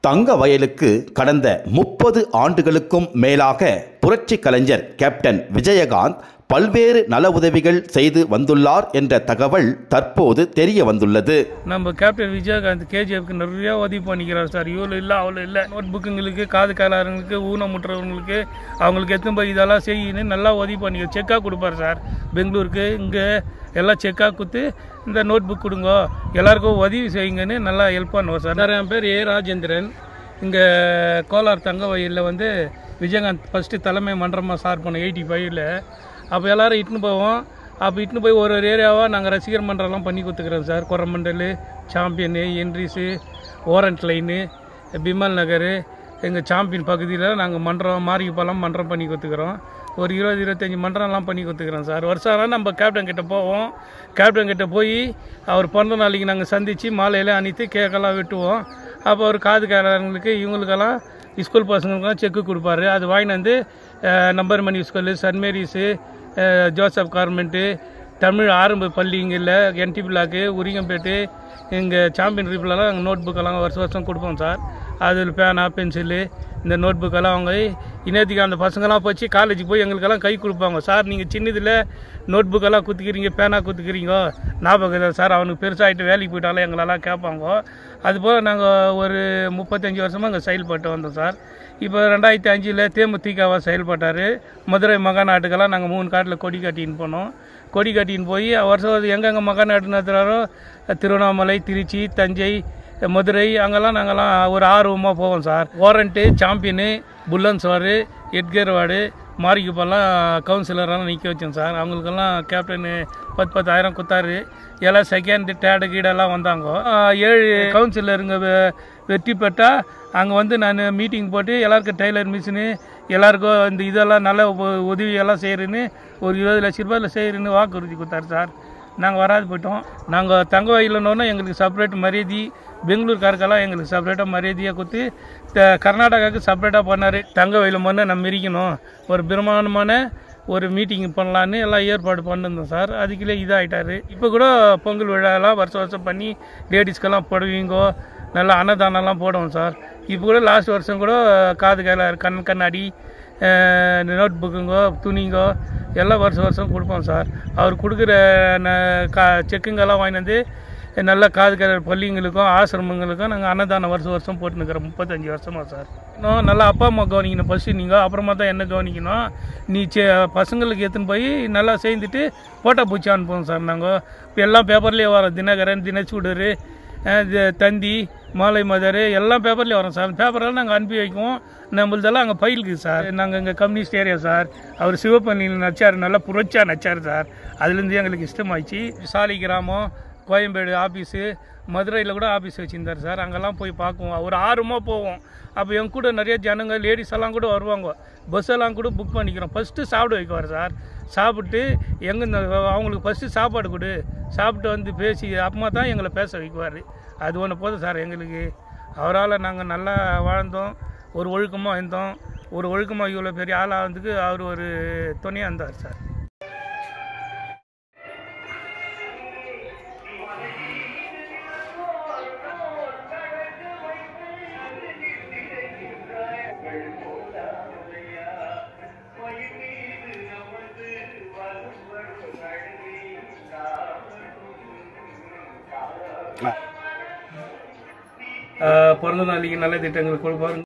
தங்க வயலுக்கு கடந்த முப்பது ஆண்டுகளுக்கும் மேலாக புரட்சி கலைஞர் கேப்டன் விஜயகாந்த் பல்வேறு நல உதவிகள் செய்து வந்துள்ளார் என்ற தகவல் தற்போது தெரிய வந்துள்ளது நம்ம கேப்டன் விஜயகாந்த் கேஜிஎஃப்க்கு நிறைய உதவி பண்ணிக்கிறார் சார் இவ்வளோ இல்லை அவ்வளோ இல்லை நோட் புக்குங்களுக்கு காது காலாரங்களுக்கு ஊனமுற்றவங்களுக்கு அவங்களுக்கு எத்தனை போய் இதெல்லாம் செய்யணும் நல்லா உதவி பண்ணி செக்காக கொடுப்பார் சார் பெங்களூருக்கு இங்கே எல்லாம் செக்காக கொடுத்து இந்த நோட் புக் கொடுங்க எல்லாருக்கும் உதவி செய்யுங்கன்னு நல்லா ஹெல்ப் பண்ணுவோம் சார் சார் என் பேர் ஏ ராஜேந்திரன் இங்கே கோலார் தங்க வயலில் வந்து விஜயகாந்த் ஃபஸ்ட்டு தலைமை மன்றமாக சார் பண்ணோம் எயிட்டி ஃபைவ்ல அப்போ எல்லாரும் இட்டுன்னு போவோம் அப்போ இட்டுன்னு போய் ஒரு ஒரு ஏரியாவாக நாங்கள் ரசிகர் மன்றம்லாம் பண்ணி கொடுத்துக்கிறோம் சார் கொரமண்டல் சாம்பியனு என்ட்ரிஸு ஓரண்ட் லைனு பிமல் நகர் எங்கள் சாம்பியன் பகுதியில் நாங்கள் மன்றம் மாரிப்பாலம் மன்றம் பண்ணி கொடுத்துக்கிறோம் ஒரு இருபது இருபத்தஞ்சி மன்றம்லாம் பண்ணி கொடுத்துக்கிறோம் சார் வருஷம் ஆனால் நம்ம கேப்டன் கிட்ட போவோம் கேப்டன் கிட்ட போய் அவர் பிறந்த நாளைக்கு நாங்கள் சந்தித்து மாலையில் அணித்து கேக்கெல்லாம் வெட்டுவோம் அப்போ அவர் காதுக்காரங்களுக்கு இவங்களுக்கெல்லாம் ஸ்கூல் பசங்களுக்கெல்லாம் செக்கு கொடுப்பாரு அது வாங்கிட்டு வந்து அஹ், number Mani school saint Mary's அஹ், ஜோசப் கார்மெண்ட்டு தமிழ் ஆரம்ப பள்ளிங்களில் என்டி பிளாக்கு உரிங்கம்பேட்டு எங்கள் சாம்பியன் ரிப்லலாம் நாங்கள் நோட் புக்கெல்லாம் வருஷம் வருஷம் கொடுப்போம் சார் அதில் பேனா பென்சிலு இந்த நோட் புக்கெல்லாம் அவங்க இனத்துக்கு அந்த பசங்களாம் போச்சு காலேஜுக்கு போய் எங்களுக்கெல்லாம் கை கொடுப்பாங்க சார் நீங்கள் சின்னதில் நோட் புக்கெல்லாம் குத்துக்கிறீங்க பேனா குத்துக்கிறீங்க ஞாபகம் இல்லை சார் அவனுக்கு பெருசாகிட்டு வேலைக்கு போயிட்டாலும் எங்களெல்லாம் கேட்பாங்க அதுபோல் நாங்கள் ஒரு முப்பத்தஞ்சு வருஷமாக அங்கே செயல்பட்டு வந்தோம் சார் இப்போ ரெண்டாயிரத்தி அஞ்சில் தேமுதிகவாக செயல்பட்டார் மதுரை மகாநாட்டுக்கெல்லாம் நாங்கள் மூணு காட்டில் கொடி கட்டின்னு போனோம் கொடி கட்டின்னு போய் வருஷம் வருஷம் எங்கெங்கே மகாநாட்டு நடத்துகிறாரோ திருவண்ணாமலை திருச்சி தஞ்சை மதுரை அங்கெல்லாம் நாங்கள்லாம் ஒரு ஆர்வமாக போவோம் சார் வாரண்ட்டு சாம்பியனு புல்லன் சோறு எட்கர் வார்டு மாரிக்குப்பெல்லாம் கவுன்சிலரெல்லாம் நிற்க வச்சோம் சார் அவங்களுக்கெல்லாம் கேப்டனு பத்து பத்தாயிரம் கொடுத்தாரு எல்லாம் செகண்ட் தேர்டு கீடெல்லாம் வந்தாங்க ஆஹ் ஏழு கவுன்சிலருங்க வெ- வெற்றி பெற்றா அங்கே வந்து நான் மீட்டிங் போட்டு எல்லாருக்கும் டெய்லர் மிஷினு எல்லாருக்கும் இந்த இதெல்லாம் நல்ல உ- உதவியெல்லாம் செய்கிறேன்னு ஒரு இருபது லட்ச ரூபாயில் செய்கிறேன்னு வாக்குறுதி கொடுத்தாரு சார் நாங்கள் வராது போயிட்டோம் நாங்கள் தங்க வயலுன்னொன்னே எங்களுக்கு செப்பரேட் மரியாதை பெங்களூர்காருக்கெல்லாம் எங்களுக்கு செப்பரேட்டாக மரியாதையாக கொடுத்து த- கர்நாடகாவுக்கு செப்பரேட்டாக பண்ணார் தங்க வயலு மண்ணை நம்ம மிரிக்கணும் ஒரு பிரமாண்டமான ஒரு மீட்டிங் பண்ணலான்னு எல்லாம் ஏற்பாடு பண்ணிருந்தோம் சார் அதுக்குள்ளே இதாகிட்டாரு இப்போ கூட பொங்கல் விழாலாம் வருஷம் வருஷம் பண்ணி லேடிஸ்க்கெல்லாம் புடவைங்கோ நல்லா அன்னதானம்லாம் போடுவோம் சார் இப்போ கூட லாஸ்ட் வருஷம் கூட காது கையில் கண் கண்ணாடி நோட் புக்குங்கோ துணிங்கோ எல்லாம் வருஷம் வருஷம் கொடுப்போம் சார் அவர் கொடுக்குற ந- கா செக்குங்கெல்லாம் வாங்கிட்டு வந்து நல்ல காது கலர் பள்ளிங்களுக்கும் ஆசிரமங்களுக்கும் நாங்கள் அன்னதானம் வருஷம் வருஷம் போட்டுனுக்கிறோம் முப்பத்தஞ்சு வருஷமா சார் இன்னும் நல்லா அப்பா அம்மா கவனிக்கணும் ஃபஸ்ட்டு நீங்கள் அப்புறமா தான் என்ன கவனிக்கணும் நீ செ பசங்களுக்கு எடுத்துன்னு போய் நல்லா சேர்ந்துட்டு போட்டோ பூச்சி அனுப்புவோம் சார் நாங்கள் இப்போ எல்லாம் பேப்பர்லேயே வரோம் தினகரன் தினச்சூடர் அஹ் இது தந்தி மாலை மதர் எல்லாம் பேப்பர்லேயே வரோம் சார் பேப்பரெல்லாம் நாங்கள் அனுப்பி வைக்குவோம் நம்மளதெல்லாம் அங்கே பயிலுக்கு சார் நாங்கள் இங்கே கம்யூனிஸ்ட் ஏரியா சார் அவர் சிவப்பண்ணியில் நச்சார் நல்லா புரட்சியாக நச்சார் சார் அதுலேருந்து எங்களுக்கு இஷ்டமாயிடுச்சு சாலி கிராமம் கோயம்பேடு ஆஃபீஸு மதுரையில் கூட ஆஃபீஸ் வச்சுருந்தார் சார் அங்கெல்லாம் போய் பார்க்குவோம் ஒரு ஆர்வமாக போவோம் அப்போ என் கூட நிறைய ஜனங்க லேடிஸ் எல்லாம் கூட வருவாங்க பஸ் எல்லாம் கூட புக் பண்ணிக்கிறோம் ஃபஸ்ட்டு சாப்பிட வைக்குவார் சார் சாப்பிட்டு எங்கே இந்த அவங்களுக்கு ஃபஸ்ட்டு சாப்பாடு கொடு சாப்பிட்டு வந்து பேசி அப்புறமா தான் எங்களை பேச வைக்குவார் அது ஒன்று போதும் சார் எங்களுக்கு அவரால் நாங்கள் நல்லா வாழ்ந்தோம் ஒரு ஒழுக்கமாக இருந்தோம் ஒரு ஒழுக்கமாக இவ்வளோ பெரிய ஆளாகிறதுக்கு அவர் ஒரு துணையாக இருந்தார் சார் பிறந்த நாளைக்கு நல்ல திட்டங்கள் கொடுப்பாரு